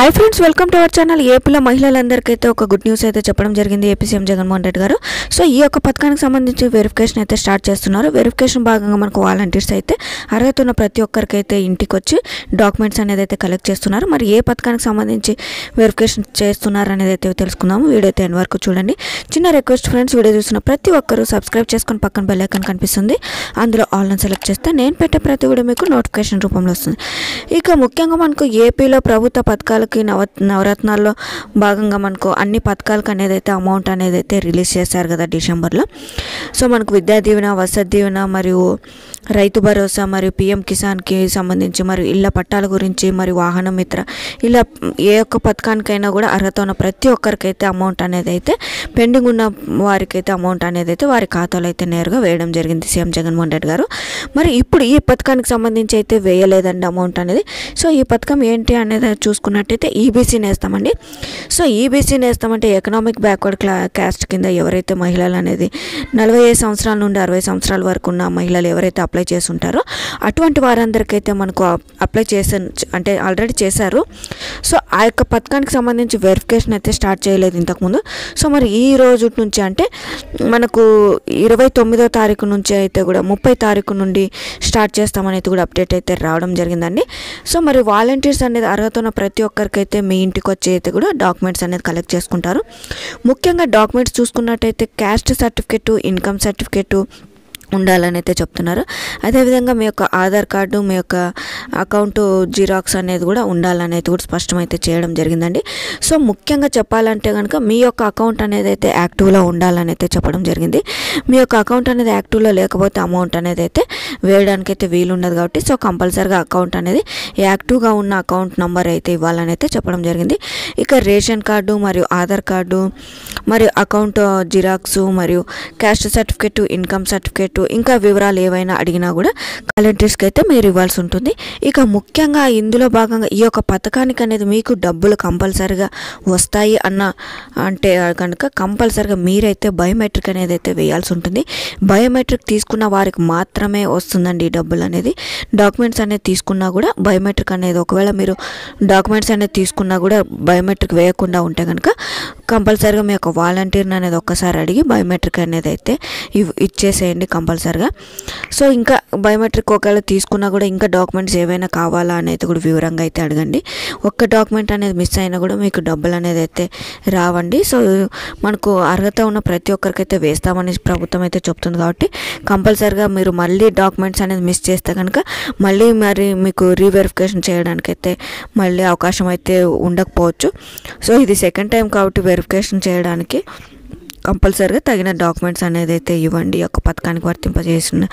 hi friends welcome to our channel ఏపీలో మహిళలందరికైతే ఒక గుడ్ న్యూస్ అయితే చెప్పడం జరిగింది ఏపీ సీఎం జగన్మోహన్ రెడ్డి గారు సో ఈ యొక్క పథకానికి సంబంధించి వెరిఫికేషన్ అయితే స్టార్ట్ చేస్తున్నారు వెరిఫికేషన్ భాగంగా మనకు వాలంటీర్స్ అయితే అర్హత ఉన్న ప్రతి ఒక్కరికి అయితే ఇంటికి వచ్చి డాక్యుమెంట్స్ అనేది అయితే కలెక్ట్ చేస్తున్నారు మరి ఏ పథకానికి సంబంధించి వెరిఫికేషన్ చేస్తున్నారు అనేది అయితే తెలుసుకుందాము వీడియో అయితే ఎండ్ వరకు చూడండి చిన్న రిక్వెస్ట్ ఫ్రెండ్స్ వీడియో చూసిన ప్రతి ఒక్కరూ సబ్స్క్రైబ్ చేసుకొని పక్కన బెల్ ఐకాన్ కనిపిస్తుంది అందులో ఆల్ సెలెక్ట్ చేస్తే నేను పెట్టే ప్రతి వీడియో మీకు నోటిఫికేషన్ రూపంలో వస్తుంది ఇక ముఖ్యంగా మనకు ఏపీలో ప్రభుత్వ పథకాలకి నవ నవరత్నాల్లో భాగంగా మనకు అన్ని పథకాలకు అనేది అయితే అమౌంట్ అనేది అయితే రిలీజ్ చేశారు కదా డిసెంబర్లో సో మనకు విద్యా దీవెన వసతి దీవెన మరియు రైతు భరోసా మరియు పిఎం కిసాన్కి సంబంధించి మరియు ఇళ్ళ పట్టాల గురించి మరియు వాహన మిత్ర ఇలా ఏ ఒక్క పథకానికైనా కూడా అర్హత ఉన్న ప్రతి ఒక్కరికైతే అమౌంట్ అనేది అయితే పెండింగ్ ఉన్న వారికైతే అమౌంట్ అనేది అయితే వారి ఖాతాలో అయితే నేరుగా వేయడం జరిగింది సీఎం జగన్మోహన్ రెడ్డి గారు మరి ఇప్పుడు ఈ పథకానికి సంబంధించి అయితే వేయలేదండి అమౌంట్ అనేది సో ఈ పథకం ఏంటి అనేది చూసుకున్నట్టయితే ఈబీసీ నేస్తామండి సో ఈబీసీ నేస్తామంటే ఎకనామిక్ బ్యాక్వర్డ్ క్లా క్యాస్ట్ కింద ఎవరైతే మహిళలు అనేది నలభై ఐదు సంవత్సరాల నుండి అరవై సంవత్సరాల వరకు ఉన్న మహిళలు ఎవరైతే అప్లై చేసి ఉంటారో అటువంటి వారందరికైతే మనకు అప్లై చేసే అంటే ఆల్రెడీ చేశారు సో ఆ యొక్క పథకానికి సంబంధించి వెరిఫికేషన్ అయితే స్టార్ట్ చేయలేదు ఇంతకుముందు సో మరి ఈ రోజు నుంచి అంటే మనకు ఇరవై తొమ్మిదో తారీఖు నుంచి అయితే కూడా ముప్పై తారీఖు నుండి స్టార్ట్ చేస్తామనేది కూడా అప్డేట్ అయితే రావడం జరిగిందండి సో మరి వాలంటీర్స్ అనేది అర్హత ఉన్న ప్రతి ఒక్కరికైతే మీ ఇంటికి వచ్చి అయితే కూడా డాక్యుమెంట్స్ అనేది కలెక్ట్ చేసుకుంటారు ముఖ్యంగా డాక్యుమెంట్స్ చూసుకున్నట్టయితే క్యాస్ట్ సర్టిఫికెట్ ఇన్కమ్ సర్టిఫికెట్ ఉండాలని అయితే చెప్తున్నారు అదేవిధంగా మీ యొక్క ఆధార్ కార్డు మీ యొక్క అకౌంట్ జిరాక్స్ అనేది కూడా ఉండాలని అయితే కూడా స్పష్టమైతే చేయడం జరిగిందండి సో ముఖ్యంగా చెప్పాలంటే కనుక మీ యొక్క అకౌంట్ అనేది అయితే యాక్టివ్లో ఉండాలని అయితే చెప్పడం జరిగింది మీ యొక్క అకౌంట్ అనేది యాక్టివ్లో లేకపోతే అమౌంట్ అనేది అయితే వేయడానికి అయితే వీలు ఉండదు కాబట్టి సో కంపల్సరీగా అకౌంట్ అనేది యాక్టివ్గా ఉన్న అకౌంట్ నెంబర్ అయితే ఇవ్వాలని అయితే చెప్పడం జరిగింది ఇక రేషన్ కార్డు మరియు ఆధార్ కార్డు మరియు అకౌంట్ జిరాక్స్ మరియు క్యాస్ట్ సర్టిఫికేట్ ఇన్కమ్ సర్టిఫికేట్ ఇంకా వివరాలు ఏవైనా అడిగినా కూడా వాలంటీర్స్కి అయితే మీరు ఇవ్వాల్సి ఉంటుంది ఇక ముఖ్యంగా ఇందులో భాగంగా ఈ యొక్క పథకానికి అనేది మీకు డబ్బులు కంపల్సరిగా వస్తాయి అన్న అంటే కనుక కంపల్సరిగా మీరైతే బయోమెట్రిక్ అనేది అయితే వేయాల్సి ఉంటుంది బయోమెట్రిక్ తీసుకున్న వారికి మాత్రమే వస్తుందండి ఈ డబ్బులు అనేది డాక్యుమెంట్స్ అనేది తీసుకున్నా కూడా బయోమెట్రిక్ అనేది ఒకవేళ మీరు డాక్యుమెంట్స్ అనేది తీసుకున్నా కూడా బయోమెట్రిక్ వేయకుండా ఉంటే కనుక కంపల్సరిగా మీ యొక్క వాలంటీర్ని అనేది ఒక్కసారి అడిగి బయోమెట్రిక్ అనేది అయితే ఇవ్- ఇచ్చేసేయండి కంపల్సరిగా సో ఇంకా బయోమెట్రిక్ ఒకవేళ తీసుకున్నా కూడా ఇంకా డాక్యుమెంట్స్ ఏవైనా కావాలా అనేది కూడా వివరంగా అయితే అడగండి ఒక్క డాక్యుమెంట్ అనేది మిస్ అయినా కూడా మీకు డబ్బులు అనేది అయితే రావండి సో మనకు అర్హత ఉన్న ప్రతి ఒక్కరికైతే వేస్తామని ప్రభుత్వం అయితే చెప్తుంది కాబట్టి కంపల్సరిగా మీరు మళ్ళీ డాక్యుమెంట్స్ అనేది మిస్ చేస్తే కనుక మళ్ళీ మరి మీకు రీవెరిఫికేషన్ చేయడానికి అయితే మళ్ళీ అవకాశం అయితే ఉండకపోవచ్చు సో ఇది సెకండ్ టైం కాబట్టి వెరిఫికేషన్ చేయడానికి కంపల్సరీగా తగిన డాక్యుమెంట్స్ అనేది అయితే ఇవ్వండి ఈ యొక్క పథకానికి వర్తింపజేసిన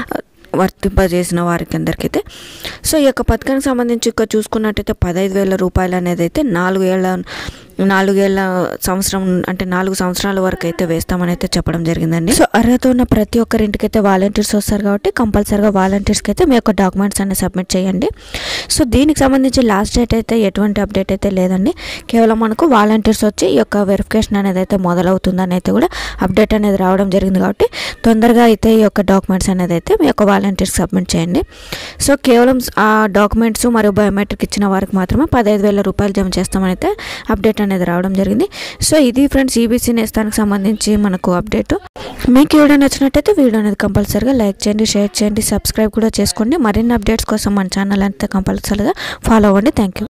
వర్తింపజేసిన వారికి అందరికైతే సో ఈ యొక్క పథకానికి సంబంధించి ఇక చూసుకున్నట్టయితే పదహైదు వేల రూపాయలు అనేది అయితే నాలుగు ఏళ్ళ నాలుగేళ్ల సంవత్సరం అంటే నాలుగు సంవత్సరాల వరకు అయితే వేస్తామని అయితే చెప్పడం జరిగిందండి సో అర్హత ఉన్న ప్రతి ఒక్కరింటికైతే వాలంటీర్స్ వస్తారు కాబట్టి కంపల్సరీగా వాలంటీర్స్కి అయితే మీ యొక్క డాక్యుమెంట్స్ అన్ని సబ్మిట్ చేయండి సో దీనికి సంబంధించి లాస్ట్ డేట్ అయితే ఎటువంటి అప్డేట్ అయితే లేదండి కేవలం మనకు వాలంటీర్స్ వచ్చి ఈ యొక్క వెరిఫికేషన్ అనేది అయితే మొదలవుతుందని అయితే కూడా అప్డేట్ అనేది రావడం జరిగింది కాబట్టి తొందరగా అయితే ఈ యొక్క డాక్యుమెంట్స్ అనేది అయితే మీ యొక్క వాలంటీర్స్ సబ్మిట్ చేయండి సో కేవలం ఆ డాక్యుమెంట్స్ మరియు బయోమెట్రిక్ ఇచ్చిన వారికి మాత్రమే పదహైదు వేల రూపాయలు జమ చేస్తామని అయితే అప్డేట్ అనేది రావడం జరిగింది సో ఇది ఫ్రెండ్స్ ఈబీసీ నేస్తానికి సంబంధించి మనకు అప్డేట్ మీకు ఈ వీడియో నచ్చినట్టయితే వీడియో అనేది కంపల్సరీగా లైక్ చేయండి షేర్ చేయండి సబ్స్క్రైబ్ కూడా చేసుకోండి మరిన్ని అప్డేట్స్ కోసం మన ఛానల్ అంతా కంపల్సరీగా ఫాలో అవ్వండి థ్యాంక్ యూ